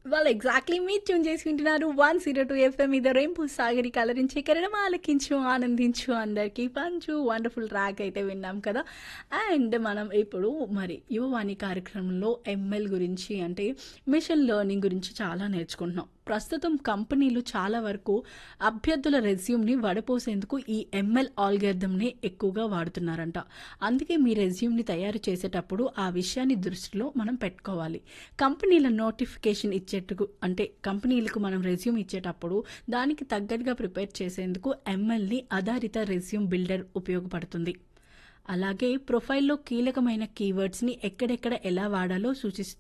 వాళ్ళు ఎగ్జాక్ట్లీ మీ ట్యూన్ చేసి వింటున్నారు వన్ జీరో టూ ఎఫ్ఎం ఇది రెయింపు సాగరి కలరించి కిరణం ఆలకించు ఆనందించు అందరికీ పంచు వండర్ఫుల్ ట్రాక్ అయితే విన్నాం కదా అండ్ మనం ఇప్పుడు మరి యువవాణి కార్యక్రమంలో ఎంఎల్ గురించి అంటే మిషన్ లెర్నింగ్ గురించి చాలా నేర్చుకుంటున్నాం ప్రస్తుతం కంపెనీలు చాలా వరకు అభ్యర్థుల రెజ్యూమ్ని వడపోసేందుకు ఈ ఎంఎల్ ఆల్గర్థంని ఎక్కువగా వాడుతున్నారంట అందుకే మీ రెజ్యూమ్ని తయారు చేసేటప్పుడు ఆ విషయాన్ని దృష్టిలో మనం పెట్టుకోవాలి కంపెనీల నోటిఫికేషన్ ఇచ్చేట్టుకు అంటే కంపెనీలకు మనం రెజ్యూమ్ ఇచ్చేటప్పుడు దానికి తగ్గట్టుగా ప్రిపేర్ చేసేందుకు ఎంఎల్ని ఆధారిత రెజ్యూమ్ బిల్డర్ ఉపయోగపడుతుంది అలాగే ప్రొఫైల్లో కీలకమైన కీవర్డ్స్ని ఎక్కడెక్కడ ఎలా వాడాలో సూచిస్తుంది